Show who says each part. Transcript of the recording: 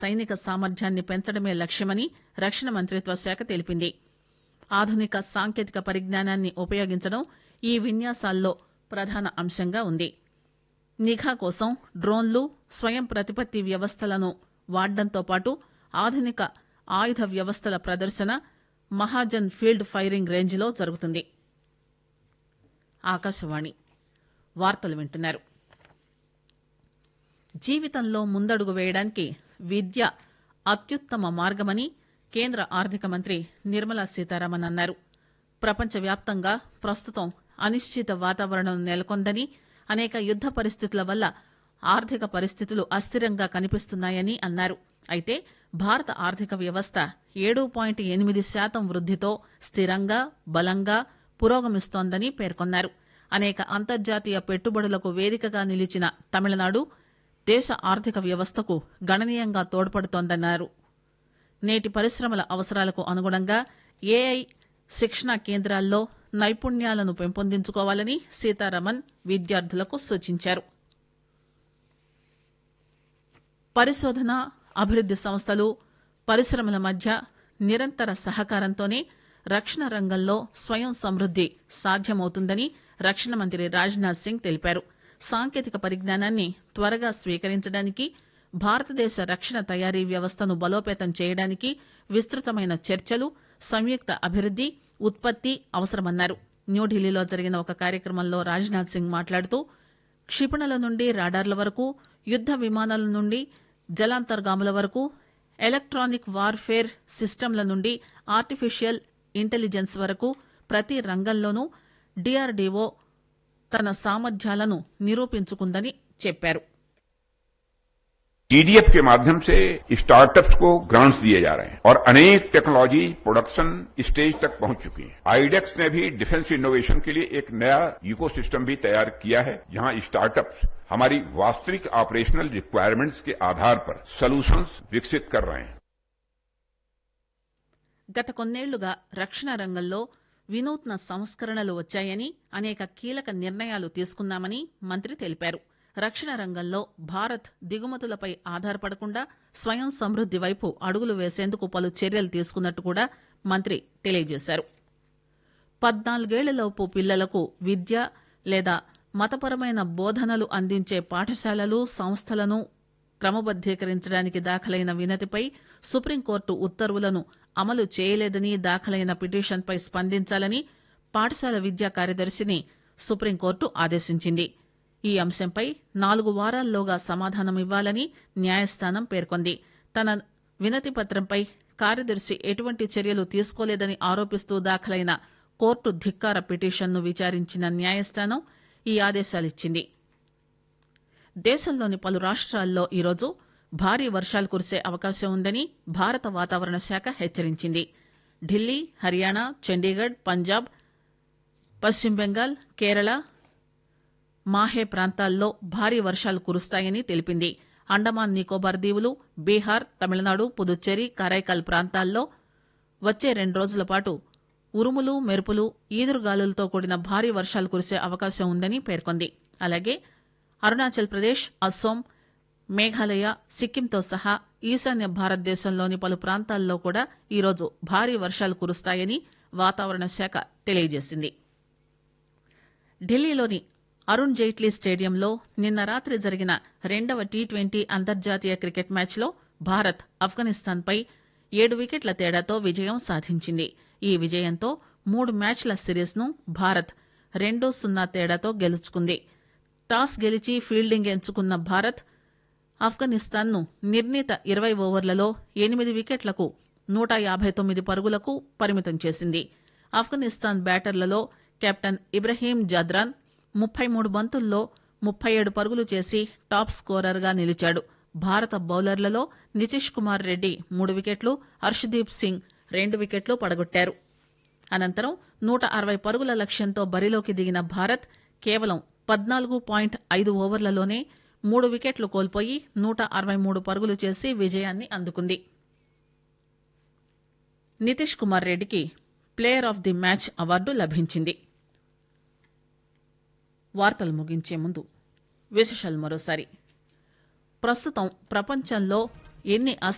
Speaker 1: సైనిక సామర్థ్యాన్ని పెంచడమే లక్ష్యమని రక్షణ మంత్రిత్వ శాఖ తెలిపింది ఆధునిక సాంకేతిక పరిజ్ఞానాన్ని ఉపయోగించడం ఈ విన్యాసాల్లో ప్రధాన అంశంగా ఉంది నిఘా కోసం డ్రోన్లు స్వయం ప్రతిపత్తి వ్యవస్థలను వాడడంతో పాటు ఆధునిక ఆయుధ వ్యవస్థల ప్రదర్శన మహాజన్ ఫీల్డ్ ఫైరింగ్ రేంజ్లో జరుగుతుంది ఆకాశవాణి వార్తలు వింటున్నారు జీవితంలో ముందడుగు వేయడానికి విద్య అత్యుత్తమ మార్గమని కేంద్ర ఆర్థిక మంత్రి నిర్మలా సీతారామన్ అన్నారు ప్రపంచవ్యాప్తంగా ప్రస్తుతం అనిశ్చిత వాతావరణం నెలకొందని అనేక యుద్ద పరిస్థితుల వల్ల ఆర్థిక పరిస్థితులు అస్థిరంగా కనిపిస్తున్నాయని అన్నారు అయితే భారత ఆర్థిక వ్యవస్థ ఏడు పాయింట్ ఎనిమిది శాతం వృద్దితో స్థిరంగా బలంగా పురోగమిస్తోందని పేర్కొన్నారు అనేక అంతర్జాతీయ పెట్టుబడులకు వేదికగా నిలిచిన తమిళనాడు దేశ ఆర్థిక వ్యవస్థకు గణనీయంగా తోడ్పడుతోందన్నారు నేటి పరిశ్రమల అవసరాలకు అనుగుణంగా ఏఐ శిక్షణా కేంద్రాల్లో నైపుణ్యాలను పెంపొందించుకోవాలని సీతారామన్ విద్యార్థులకు సూచించారు పరిశోధన అభివృద్ది సంస్థలు పరిశ్రమల మధ్య నిరంతర సహకారంతోనే రక్షణ రంగంలో స్వయం సమృద్ది సాధ్యమవుతుందని రక్షణ మంత్రి రాజ్నాథ్ సింగ్ తెలిపారు సాంకేతిక పరిజ్ఞానాన్ని త్వరగా స్వీకరించడానికి భారతదేశ రక్షణ తయారీ వ్యవస్థను బలోపేతం చేయడానికి విస్తృతమైన చర్చలు సంయుక్త అభివృద్ది ఉత్పత్తి అవసరమన్నారు న్యూఢిల్లీలో జరిగిన ఒక కార్యక్రమంలో రాజ్నాథ్ సింగ్ మాట్లాడుతూ క్షిపణుల నుండి రాడార్ల వరకు యుద్ద విమానాల నుండి జలాంతర్గాముల వరకు ఎలక్ట్రానిక్ వార్ఫేర్ సిస్టంల నుండి ఆర్టిఫిషియల్ ఇంటెలిజెన్స్ వరకు ప్రతి రంగంలోనూ డీఆర్డీఓ తన సామర్థ్యాలను నిరూపించుకుందని చెప్పారు
Speaker 2: टीडीएफ के माध्यम से स्टार्टअप्स को ग्रांट्स दिए जा रहे हैं और अनेक टेक्नोलॉजी प्रोडक्शन स्टेज तक पहुंच चुकी है आईडेक्स ने भी डिफेंस इनोवेशन के लिए एक नया इकोसिस्टम भी तैयार किया है जहां स्टार्टअप्स हमारी वास्तविक ऑपरेशनल रिक्वायरमेंट्स के आधार पर सोल्यूशंस विकसित कर रहे हैं
Speaker 1: గత కొన్నేళ్లుగా రక్షణ రంగంలో వినూత్న సంస్కరణలు వచ్చాయని అనేక కీలక నిర్ణయాలు తీసుకున్నామని మంత్రి తెలిపారు రక్షణ రంగంలో భారత్ దిగుమతులపై ఆధారపడకుండా స్వయం సమృద్ది వైపు అడుగులు వేసేందుకు పలు చర్యలు తీసుకున్నట్టు కూడా మంత్రి తెలియజేశారు పద్నాలుగేళ్లలోపు పిల్లలకు విద్య లేదా మతపరమైన బోధనలు అందించే పాఠశాలలు సంస్థలను క్రమబద్దీకరించడానికి దాఖలైన వినతిపై సుప్రీంకోర్టు ఉత్తర్వులను అమలు చేయలేదని దాఖలైన పిటిషన్పై స్పందించాలని పాఠశాల విద్యా కార్యదర్శిని సుప్రీంకోర్టు ఆదేశించింది ఈ అంశంపై నాలుగు వారాల్లోగా సమాధానమివ్వాలని న్యాయస్థానం పేర్కొంది తన వినతి పత్రంపై కార్యదర్శి ఎటువంటి చర్యలు తీసుకోలేదని ఆరోపిస్తూ దాఖలైన కోర్టు ధిక్కార పిటిషన్ను విచారించిన న్యాయస్థానం ఈ ఆదేశాలిచ్చింది దేశంలోని పలు రాష్ట్రాల్లో ఈరోజు భారీ వర్షాలు కురిసే అవకాశం ఉందని భారత వాతావరణ శాఖ హెచ్చరించింది ఢిల్లీ హర్యానా చండీగఢ్ పంజాబ్ పశ్చిమ బెంగాల్ కేరళ మాహే ప్రాంతాల్లో భారీ వర్షాలు కురుస్తాయని తెలిపింది అండమాన్ నికోబార్ దీవులు బీహార్ తమిళనాడు పుదుచ్చేరి కరైకల్ ప్రాంతాల్లో వచ్చే రెండు రోజుల పాటు ఉరుములు మెరుపులు ఈదురుగాలులతో కూడిన భారీ వర్షాలు కురిసే అవకాశం ఉందని పేర్కొంది అలాగే అరుణాచల్ ప్రదేశ్ అస్సోం మేఘాలయ సిక్కింతో సహా ఈశాన్య భారతదేశంలోని పలు ప్రాంతాల్లో కూడా ఈరోజు భారీ వర్షాలు కురుస్తాయని వాతావరణ శాఖ తెలియజేసింది ఢిల్లీలోని అరుణ్ జైట్లీ స్టేడియంలో నిన్న రాత్రి జరిగిన రెండవ టీ ట్వంటీ అంతర్జాతీయ క్రికెట్ మ్యాచ్లో భారత్ ఆఫ్ఘనిస్తాన్పై ఏడు వికెట్ల తేడాతో విజయం సాధించింది ఈ విజయంతో మూడు మ్యాచ్ల సిరీస్ను భారత్ రెండు సున్నా తేడాతో గెలుచుకుంది టాస్ గెలిచి ఫీల్డింగ్ ఎంచుకున్న భారత్ ఆఫ్ఘనిస్తాన్ను నిర్ణీత ఇరవై ఓవర్లలో ఎనిమిది వికెట్లకు నూట యాభై తొమ్మిది పరుగులకు పరిమితం చేసింది ఆఫ్ఘనిస్తాన్ బ్యాటర్లలో కెప్టెన్ ఇబ్రహీం జద్రాన్ ముప్పై మూడు బంతుల్లో ముప్పై ఏడు పరుగులు చేసి టాప్ స్కోరర్గా నిలిచాడు భారత బౌలర్లలో నితీష్ కుమార్ రెడ్డి మూడు వికెట్లు హర్షదీప్ సింగ్ రెండు వికెట్లు పడగొట్టారు అనంతరం నూట అరవై పరుగుల లక్ష్యంతో బరిలోకి దిగిన భారత్ కేవలం పద్నాలుగు పాయింట్ ఐదు ఓవర్లలోనే మూడు వికెట్లు కోల్పోయి నూట అరవై మూడు పరుగులు చేసి విజయాన్ని అందుకుంది నితీష్ కుమార్ రెడ్డికి player of the match award లభించింది వార్తలు ముగించే ముందు విశేషాలు మరోసారి ప్రస్తుతం ప్రపంచంలో ఎన్ని